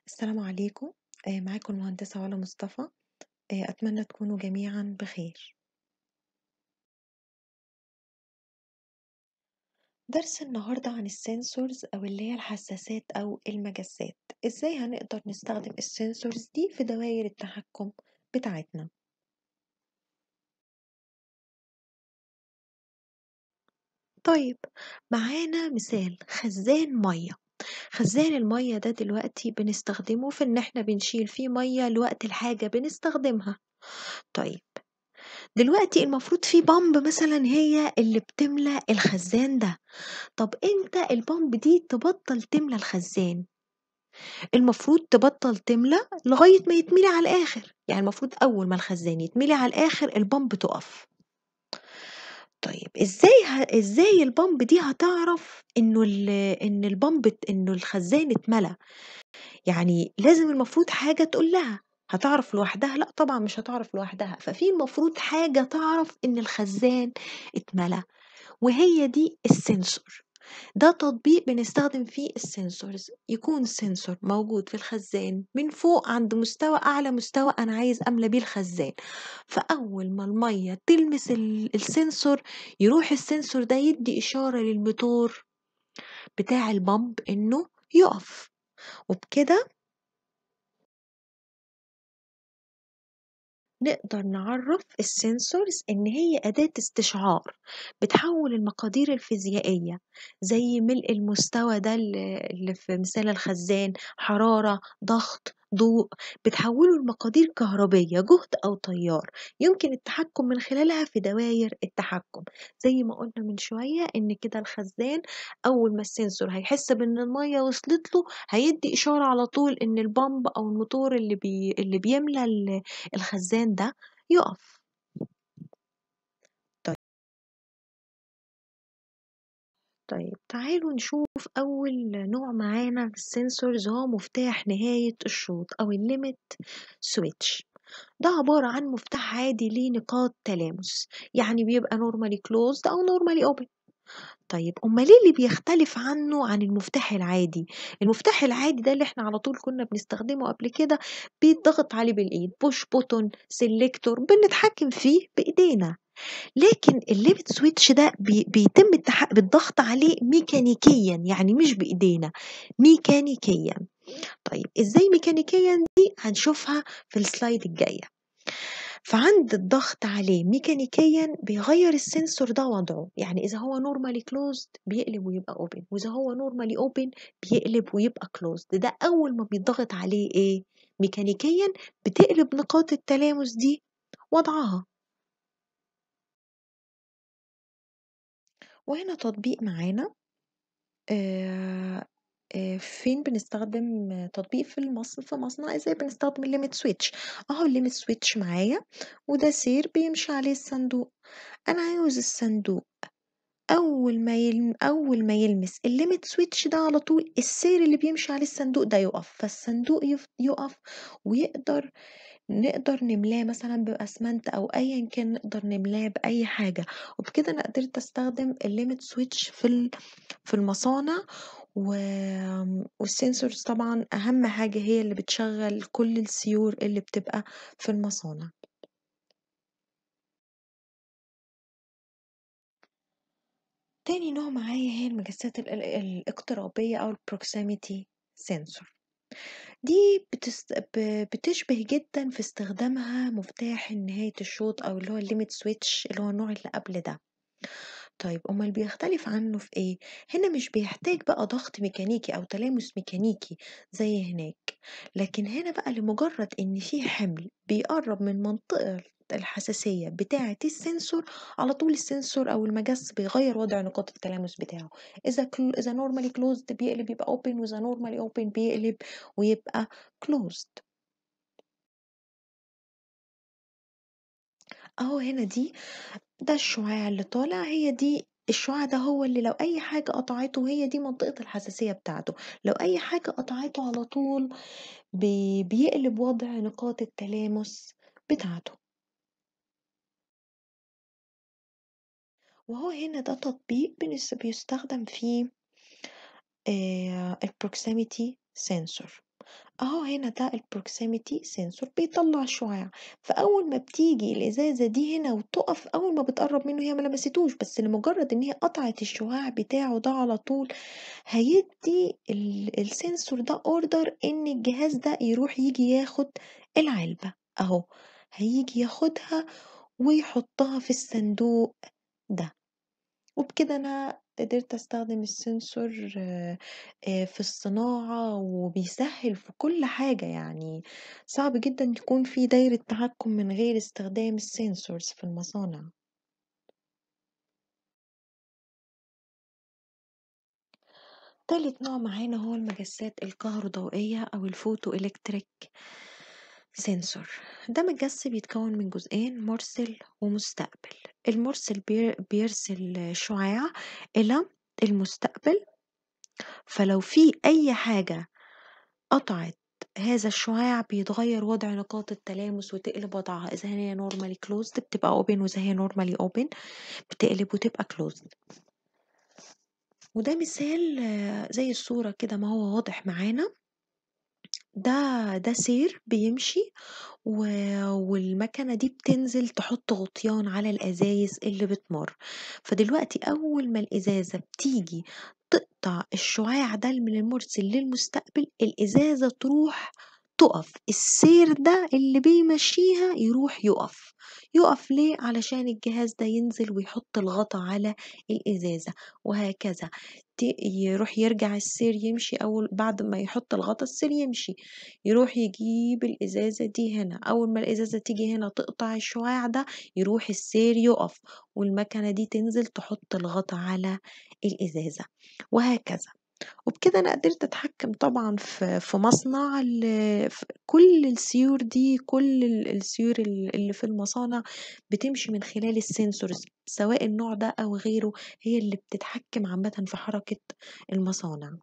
السلام عليكم آآ معاكم المهندسة علا مصطفى آآ أتمنى تكونوا جميعًا بخير. درس النهارده عن الsensors أو اللي هي الحساسات أو المجسات، إزاي هنقدر نستخدم الsensors دي في دوائر التحكم بتاعتنا. طيب معانا مثال خزان مَيّة، خزان المَيّة ده دلوقتي بنستخدمه في إن إحنا بنشيل فيه مَيّة لوقت الحاجة بنستخدمها. طيب دلوقتي المفروض في pump مثلًا هي اللي بتملى الخزان ده، طب إمتى الpump دي تبطّل تملى الخزان؟ المفروض تبطّل تملى لغاية ما يتملي على الآخر، يعني المفروض أول ما الخزان يتملي على الآخر الpump تُقف. طيب إزاي ه إزاي الpump دي هتعرف إنه ال إن الpump ت إنه الخزان اتملى؟ يعني لازم المفروض حاجة تقول لها، هتعرف لوحدها؟ لأ طبعًا مش هتعرف لوحدها، ففي المفروض حاجة تعرف إن الخزان اتملى، وهي دي الsensor. ده تطبيق بنستخدم فيه الsensors، يكون الsensor موجود في الخزان من فوق عند مستوى أعلى مستوى أنا عايز أملى بيه الخزان، فأول ما المَيّة تلمس ال الsensor يروح الsensor ده يدّي إشارة للموتور بتاع الpump إنه يُقف، وبكده نقدر نعرّف الsensors إن هي أداة استشعار، بتحوّل المقادير الفيزيائية زي ملء المستوى ده ال اللي في مثال الخزان، حرارة، ضغط، ضوء، بتحوّله لمقادير كهربية، جهد أو تيار، يمكن التحكم من خلالها في دواير التحكم، زي ما قُلنا من شوية إن كده الخزان أول ما الsensor هيحس بإن المَيّة وصلت له هيدّي إشارة على طول إن الpump أو الموتور اللي بي اللي بيملى ال الخزان ده يُقف. طيب. طيب تعالوا نشوف أول نوع معانا في الsensors هو مفتاح نهاية الشوط أو الlimit switch ده عبارة عن مفتاح عادي ليه نقاط تلامس، يعني بيبقى normally closed أو normally open. طيب أُمّال إيه اللي بيختلف عنه عن المفتاح العادي؟ المفتاح العادي ده اللي إحنا على طول كنا بنستخدمه قبل كده بيتضغط عليه بالإيد push button selector بنتحكم فيه بإيدينا، لكن الlimit switch ده بي بيتم التح بالضغط عليه ميكانيكيًا يعني مش بإيدينا، ميكانيكيًا. طيب إزاي ميكانيكيًا دي هنشوفها في الslide الجاية. فعند الضغط عليه ميكانيكيًا بيغيّر الsensor ده وضعه، يعني إذا هو normally closed بيقلب ويبقى open وإذا هو normally open بيقلب ويبقى closed ده أول ما بيتضغط عليه إيه، ميكانيكيًا بتقلب نقاط التلامس دي وضعها. وهنا تطبيق معانا آآ آآ فين بنستخدم تطبيق في المص في مصنع إزاي بنستخدم الlimit switch أهو الlimit switch معايا وده سير بيمشي عليه الصندوق، أنا عاوز الصندوق أول ما يلم أول ما يلمس الlimit switch ده على طول السير اللي بيمشي عليه الصندوق ده يُقف، فالصندوق يف يُقف ويقدر نقدر نملاه مثلًا بأسمنت أو أيًا كان نقدر نملاه بأي حاجة، وبكده أنا قدرت أستخدم الlimit switch في ال في المصانع و والsensors طبعًا أهم حاجة هي اللي بتشغّل كل السيور اللي بتبقى في المصانع. تاني نوع معايا هي المجسات ال ال الاقترابية أو الproximity sensor دي بتست ب بتشبه جدًا في استخدامها مفتاح نهاية الشوط أو اللي هو الlimit switch اللي هو النوع اللي قبل ده. طيب أُمّال بيختلف عنه في إيه؟ هنا مش بيحتاج بقى ضغط ميكانيكي أو تلامس ميكانيكي زي هناك، لكن هنا بقى لمجرد إن في حمل بيقرّب من منطقة الحساسية بتاعة الsensor على طول الsensor أو المَجَس بيغيّر وضع نقاط التلامس بتاعه، إذا كل إذا normally closed بيقلب يبقى open وإذا normally open بيقلب ويبقى closed. أهو هنا دي ده الشعاع اللي طالع هي دي الشعاع ده هو اللي لو أي حاجة قطعته هي دي منطقة الحساسية بتاعته، لو أي حاجة قطعته على طول بي بيقلب وضع نقاط التلامس بتاعته. وهو هنا ده تطبيق بنس بيستخدم فيه آآ الproximity sensor أهو هنا ده الproximity sensor بيطلّع شُعاع، فأول ما بتيجي الإزازة دي هنا وتُقف أول ما بتقرّب منه هي ما لمستوش، بس لمجرد إن هي قطعت الشُعاع بتاعه ده على طول هيدّي ال الsensor ده order إن الجهاز ده يروح ييجي ياخد العلبة أهو، هييجي ياخدها ويحطها في الصندوق ده، وبكده أنا قدرت أستخدم الsensor آآ في الصناعة وبيسهّل في كل حاجة، يعني صعب جدًا يكون في دايرة تحكُّم من غير استخدام الsensors في المصانع. تالت نوع معانا هو المجسات الكهروضوئية أو الphotoelectric sensor ده مجس بيتكون من جزئين مرسل ومستقبل المرسل بير بيرسل شعاع إلى المستقبل فلو في أي حاجة قطعت هذا الشعاع بيتغير وضع نقاط التلامس وتقلب وضعها إذا هي normally closed بتبقى open وإذا هي normally open بتقلب وتبقى closed وده مثال آه، زي الصورة كده ما هو واضح معانا ده ده سير بيمشي و والمكنة دي بتنزل تحط غطيان على الأزايز اللي بتمُر، فدلوقتي أول ما الإزازة بتيجي تقطع الشعاع ده من المُرسل للمستقبل، الإزازة تروح تُقف، السير ده اللي بيمشّيها يروح يُقف، يُقف ليه؟ علشان الجهاز ده ينزل ويحط الغطا على الإزازة وهكذا ت يروح يرجع السير يمشي أول بعد ما يحط الغطا السير يمشي، يروح يجيب الإزازة دي هنا، أول ما الإزازة تيجي هنا تقطع الشعاع ده يروح السير يُقف، والمكنة دي تنزل تحط الغطا على الإزازة وهكذا. وبكده أنا قدرت أتحكم طبعًا في في مصنع ال ف كل السيور دي كل ال السيور ال اللي في المصانع بتمشي من خلال الsensors سواء النوع ده أو غيره، هي اللي بتتحكم عامةً في حركة المصانع.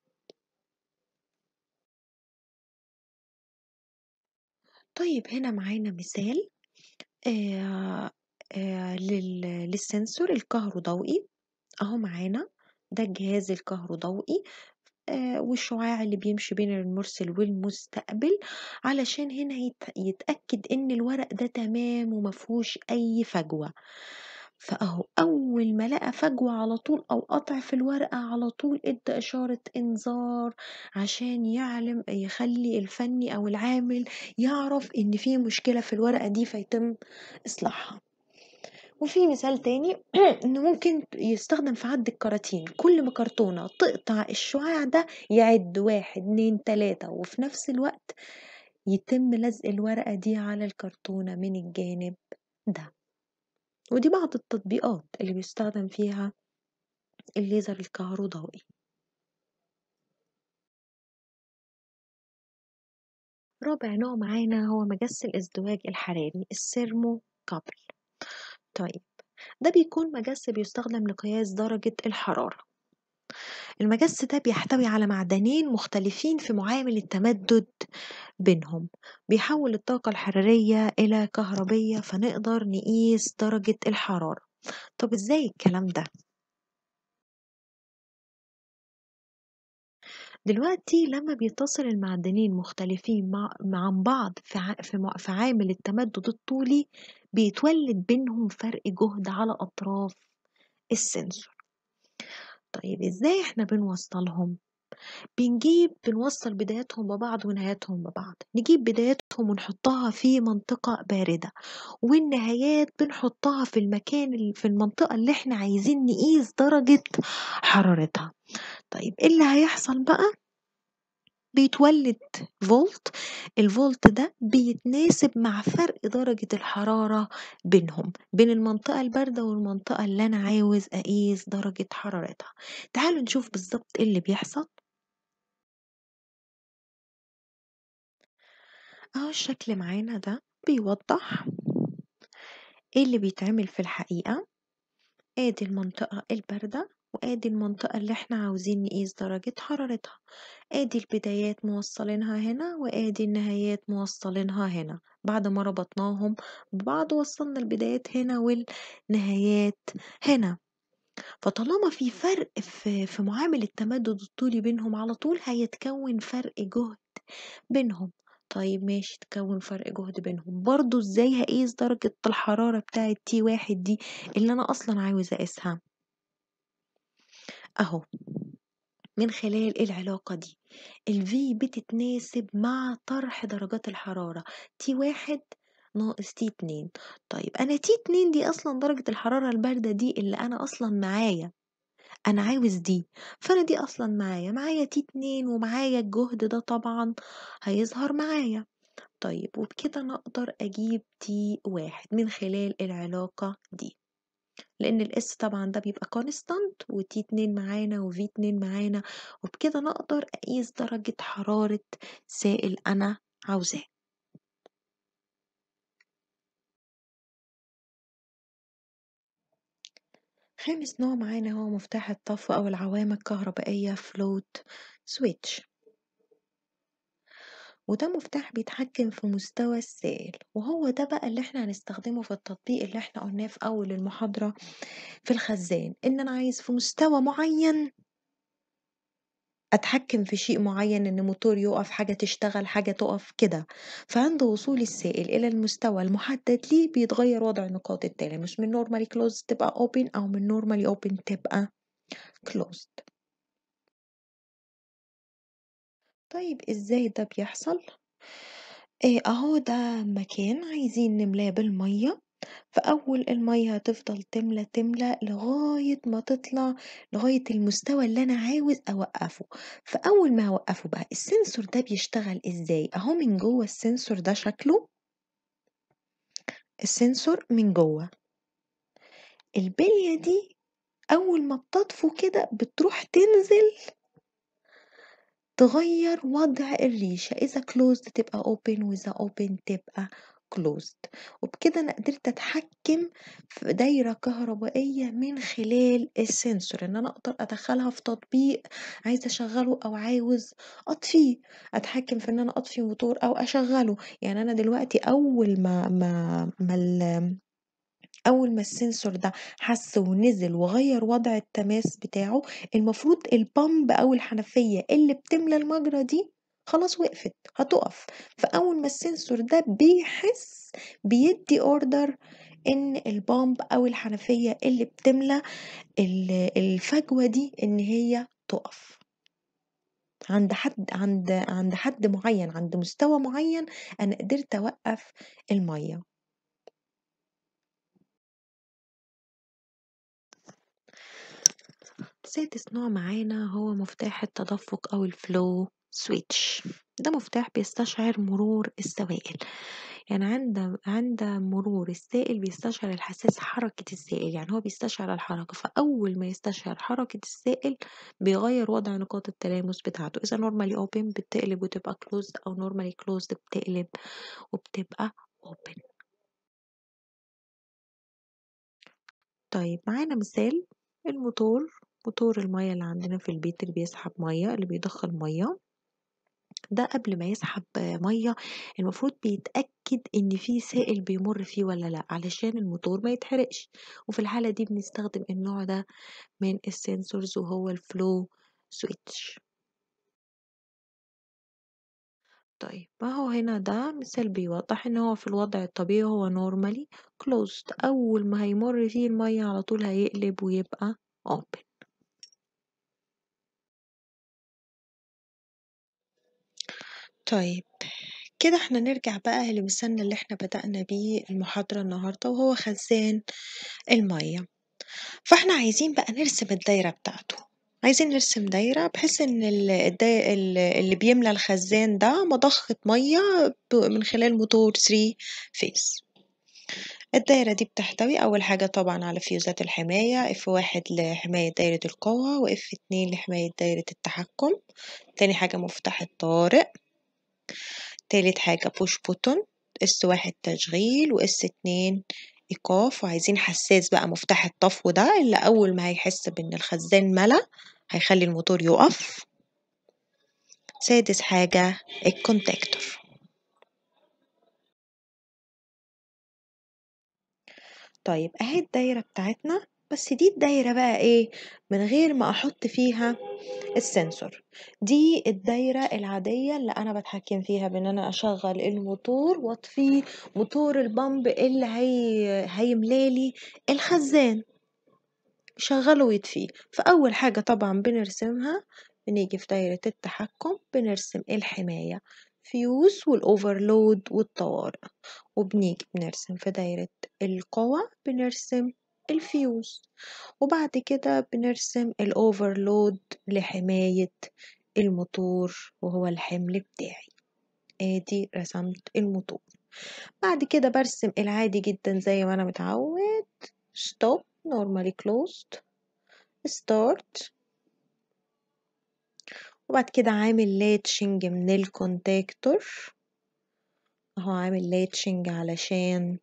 طيب هنا معانا مثال آآ آآ لل للsensor الكهروضوئي أهو معانا، ده الجهاز الكهروضوئي آآ والشعاع اللي بيمشي بين المُرسل والمستقبل، علشان هنا يت يتأكد إن الورق ده تمام وما فيهوش أي فجوة، فأهو أول ما لقى فجوة على طول أو قطع في الورقة على طول ادّى إشارة إنذار عشان يعلم يخلّي الفني أو العامل يعرف إن في مشكلة في الورقة دي فيتم إصلاحها. وفي مثال تاني إنه ممكن يستخدم في عد الكراتين كل ما كرتونة تقطع الشعاع ده يعد واحد اتنين تلاتة وفي نفس الوقت يتم لزق الورقة دي على الكرتونة من الجانب ده ودي بعض التطبيقات اللي بيستخدم فيها الليزر الكهروضوئي رابع نوع معانا هو مجس الازدواج الحراري السيرمو كابل طيب ده بيكون مجس بيستخدم لقياس درجة الحرارة المجس ده بيحتوي على معدنين مختلفين في معامل التمدد بينهم بيحول الطاقة الحرارية إلى كهربية فنقدر نقيس درجة الحرارة طب ازاي الكلام ده؟ دلوقتي لما بيتصل المعدنين مختلفين مع مع بعض في ع... في, م... في عامل التمدد الطولي بيتولد بينهم فرق جهد على أطراف السنسور طيب ازاي احنا بنوصلهم؟ بنجيب بنوصل بداياتهم ببعض ونهاياتهم ببعض نجيب بداياتهم ونحطها في منطقة باردة والنهايات بنحطها في المكان ال- في المنطقة اللي احنا عايزين نقيس درجة حرارتها طيب ايه اللي هيحصل بقى بيتولد فولت الفولت ده بيتناسب مع فرق درجة الحرارة بينهم بين المنطقة الباردة والمنطقة اللي أنا عاوز أقيس درجة حرارتها تعالوا نشوف بالظبط ايه اللي بيحصل اهو الشكل معانا ده بيوضح ايه اللي بيتعمل في الحقيقة ادي المنطقة الباردة وادي المنطقة اللي احنا عاوزين نقيس درجة حرارتها ادي البدايات موصلينها هنا وادي النهايات موصلينها هنا بعد ما ربطناهم ببعض وصلنا البدايات هنا والنهايات هنا فطالما في فرق في, في معامل التمدد الطولي بينهم على طول هيتكون فرق جهد بينهم طيب ماشي تكون فرق جهد بينهم برضو ازاي هقيس درجة الحرارة بتاعة تي واحد دي اللي انا اصلا عاوز اقيسها اهو من خلال العلاقة دي ال V بتتناسب مع طرح درجات الحرارة تي واحد ناقص تي اتنين طيب أنا تي اتنين دي أصلا درجة الحرارة الباردة دي اللي أنا أصلا معايا أنا عاوز دي فأنا دي أصلا معايا معايا تي اتنين ومعايا الجهد ده طبعا هيظهر معايا طيب وبكده أنا أقدر أجيب تي واحد من خلال العلاقة دي لأن الإس طبعا ده بيبقى كونستانت وتي اتنين معانا وفي اتنين معانا وبكده أنا أقدر أقيس درجة حرارة سائل أنا عاوزاه خامس نوع معانا هو مفتاح الطفو أو العوامل الكهربائية فلوت سويتش وده مفتاح بيتحكم في مستوى السائل وهو ده بقى اللي احنا هنستخدمه في التطبيق اللي احنا قلناه في أول المحاضرة في الخزان إن أنا عايز في مستوى معين أتحكم في شيء معين إن موتور يقف حاجة تشتغل حاجة تقف كده فعند وصول السائل إلى المستوى المحدد ليه بيتغير وضع نقاط التلامس من normally closed تبقى open أو من normally open تبقى closed طيب إزاي ده بيحصل؟ إيه أهو ده مكان عايزين نملاه بالمية فأول المية هتفضل تملى تملى لغاية ما تطلع لغاية المستوى اللي أنا عاوز أوقفه فأول ما أوقفه بقى السنسور ده بيشتغل إزاي أهو من جوه السنسور ده شكله السنسور من جوه البلية دي أول ما بتطفو كده بتروح تنزل تغير وضع الريشة إذا closed تبقى open وإذا open تبقى closed وبكده أنا قدرت أتحكم في دايرة كهربائية من خلال السنسور إن أنا أقدر أدخلها في تطبيق عايزة أشغله أو عاوز أطفيه أتحكم في إن أنا أطفي موتور أو أشغله يعني أنا دلوقتي أول ما ما ما ال- أول ما السنسور ده حس ونزل وغير وضع التماس بتاعه المفروض البامب أو الحنفية اللي بتملى المجرى دي خلاص وقفت هتقف فأول ما السنسور ده بيحس بيدي اوردر ان البامب او الحنفية اللي بتملى ال- الفجوة دي ان هي تقف عند حد عند عند حد معين عند مستوى معين انا قدرت اوقف الميه سادس نوع معانا هو مفتاح التدفق أو الفلو سويتش ده مفتاح بيستشعر مرور السوائل يعني عند عند مرور السائل بيستشعر الحساس حركة السائل يعني هو بيستشعر الحركة فأول ما يستشعر حركة السائل بيغير وضع نقاط التلامس بتاعته إذا normally open بتقلب وتبقى closed أو normally closed بتقلب وبتبقى open طيب معانا مثال الموتور موتور المية اللي عندنا في البيت اللي بيسحب مية اللي بيضخ مية ده قبل ما يسحب مية المفروض بيتأكد إن في سائل بيمر فيه ولا لأ علشان الموتور ما يتحرقش وفي الحالة دي بنستخدم النوع ده من السنسورز وهو الفلو سويتش طيب ما هو هنا ده مثال بيوضح ان هو في الوضع الطبيعي هو normally closed اول ما هيمر فيه المية على طول هيقلب ويبقى open طيب كده احنا نرجع بقى لمثالنا اللي احنا بدأنا بيه المحاضرة النهاردة وهو خزان المية فاحنا عايزين بقى نرسم الدايرة بتاعته عايزين نرسم دايرة بحيث ان ال- الدا- ال- اللي بيملى الخزان ده مضخة مية ب- من خلال موتور 3 فيز الدايرة دي بتحتوي أول حاجة طبعا على فيوزات الحماية اف واحد لحماية دايرة القوة واف اتنين لحماية دايرة التحكم تاني حاجة مفتاح الطارئ تالت حاجة بوش بوتون اس واحد تشغيل واس اتنين ايقاف وعايزين حساس بقى مفتاح الطفو ده اللي اول ما هيحس بان الخزان ملا هيخلي الموتور يقف سادس حاجة الكونتاكتور طيب اهي الدايرة بتاعتنا بس دي الدايرة بقى إيه من غير ما أحط فيها السنسور دي الدايرة العادية اللي أنا بتحكم فيها بإن أنا أشغل الموتور وأطفي موتور البامب اللي هي هيملالي الخزان شغله ويطفيه فأول حاجة طبعا بنرسمها بنيجي في دايرة التحكم بنرسم الحماية فيوز والأوفرلود والطوارئ وبنيجي بنرسم في دايرة القوى بنرسم الفيوز وبعد كده بنرسم الأوفرلود لحماية الموتور وهو الحمل بتاعي ادي رسمت الموتور بعد كده برسم العادي جدا زي ما انا متعود stop normally closed start وبعد كده عامل لاتشنج من الكونتاكتور اهو عامل لاتشنج علشان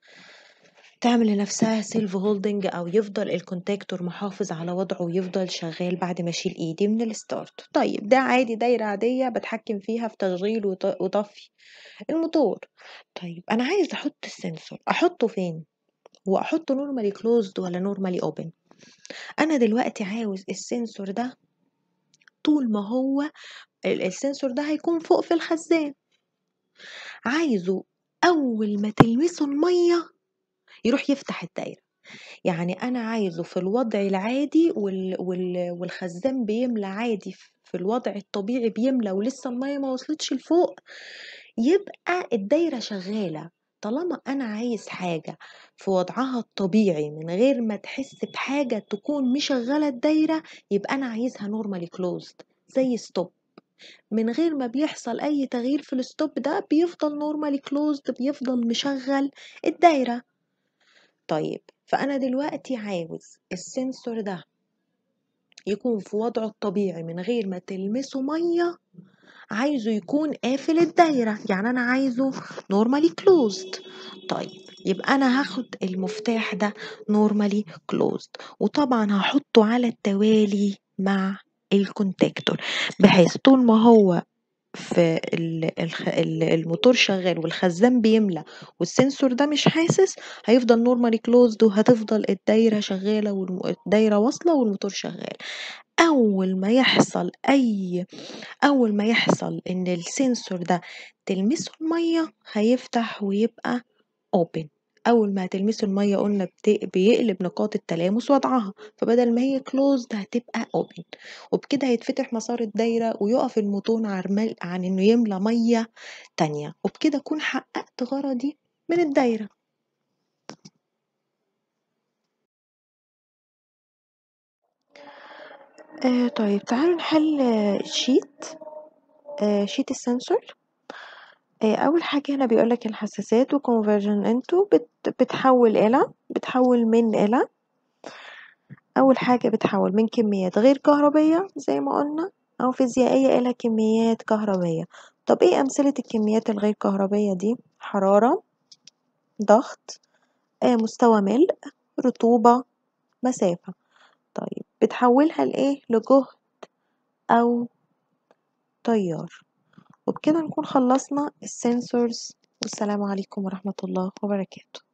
تعمل لنفسها سيلف هولدنج او يفضل الكونتاكتور محافظ على وضعه ويفضل شغال بعد ما اشيل ايدي من الستارت طيب ده عادي دايرة عادية بتحكم فيها في تشغيل وطفي الموتور طيب انا عايز احط السنسور احطه فين واحطه نورمالي كلوزد ولا نورمالي اوبن انا دلوقتي عاوز السنسور ده طول ما هو السنسور ده هيكون فوق في الخزان عايزه اول ما تلمسه الميه يروح يفتح الدايره يعني انا عايزه في الوضع العادي وال... وال... والخزان بيملى عادي في الوضع الطبيعي بيملى ولسه الميه ما وصلتش لفوق يبقى الدايره شغاله طالما انا عايز حاجه في وضعها الطبيعي من غير ما تحس بحاجه تكون مشغله الدايره يبقى انا عايزها نورمالي كلوزد زي ستوب من غير ما بيحصل اي تغيير في الستوب ده بيفضل نورمالي كلوزد بيفضل مشغل الدايره طيب فانا دلوقتي عاوز السنسور ده يكون في وضعه الطبيعي من غير ما تلمسه ميه عايزه يكون قافل الدايرة يعني أنا عايزه normally closed طيب يبقى أنا هاخد المفتاح ده normally closed وطبعا هحطه على التوالي مع الكونتاكتور بحيث طول ما هو في الموتور شغال والخزان بيملى والسنسور ده مش حاسس هيفضل نورمالي كلوزد وهتفضل الدايره شغاله والدايره واصله والموتور شغال اول ما يحصل اي اول ما يحصل ان السنسور ده تلمسه الميه هيفتح ويبقى open اول ما هتلمسه الميه قلنا بيقلب نقاط التلامس وضعها فبدل ما هي closed هتبقى open وبكده هيتفتح مسار الدايره ويقف الموتور عن عن انه يملى ميه تانية وبكده اكون حققت غرضي من الدايره آه طيب تعالوا نحل شيت آه شيت السنسور آه أول حاجة هنا بيقولك الحساسات وconversion into بت بتحول إلى بتحول من إلى أول حاجة بتحول من كميات غير كهربية زي ما قلنا أو فيزيائية إلى كميات كهربية طب إيه أمثلة الكميات الغير كهربية دي حرارة ضغط آه مستوى ملء رطوبة مسافة طيب بتحولها لإيه لجهد أو تيار وبكده نكون خلصنا السنسورز والسلام عليكم ورحمة الله وبركاته